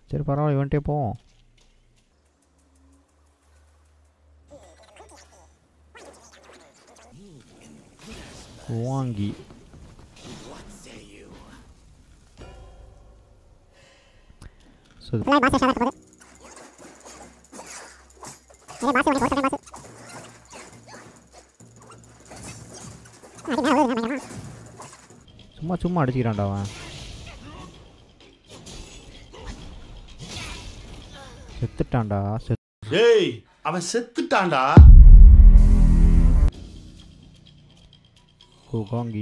சரி பரவாயில்ல இவன்ட்டே போவோம் வாங்கி ஸோ பின்னாடி பாஸ் ஷாட் போகுது நிறைய பாஸ் வந்து போட்டு பாஸ் அது மேல வருது நம்ம சும்மா சும்மா அடிச்சுக்கிறான்டா அவன் செத்துட்டான்டா செத் டேய் அவன் செத்துட்டான்டா குகாங்கி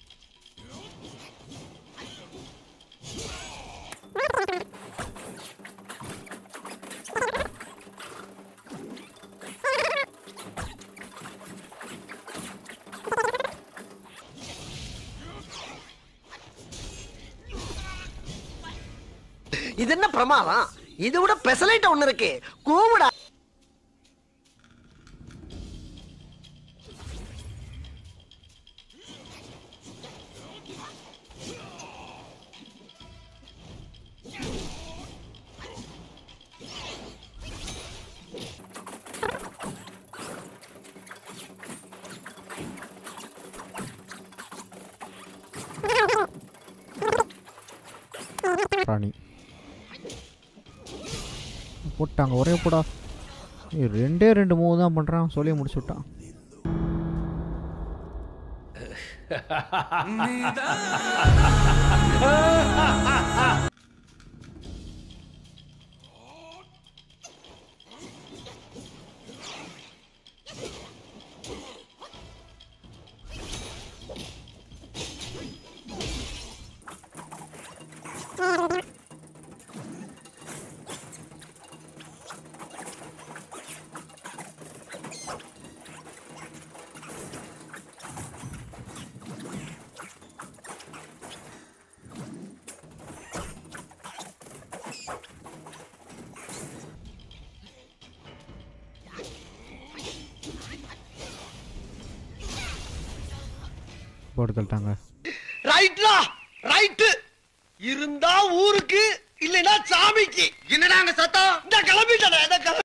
இது என்ன பிரமாதம் இது விட பெசலைட் ஒண்ணு இருக்கு கூவுடா ராணி போட்டாங்க ஒரே போடா ஏய், ரெண்டே ரெண்டு மூவ் தான் பண்ணுறான் சொல்லி முடிச்சு விட்டான் போட்டு தள்ளிட்டாங்க ரைட்லா ரைட்டு இருந்தா ஊருக்கு இல்லைன்னா சாமிக்கு என்னடா அங்க சத்தம் இந்த கிளம்பிட்டேன் இந்த கிளம்பி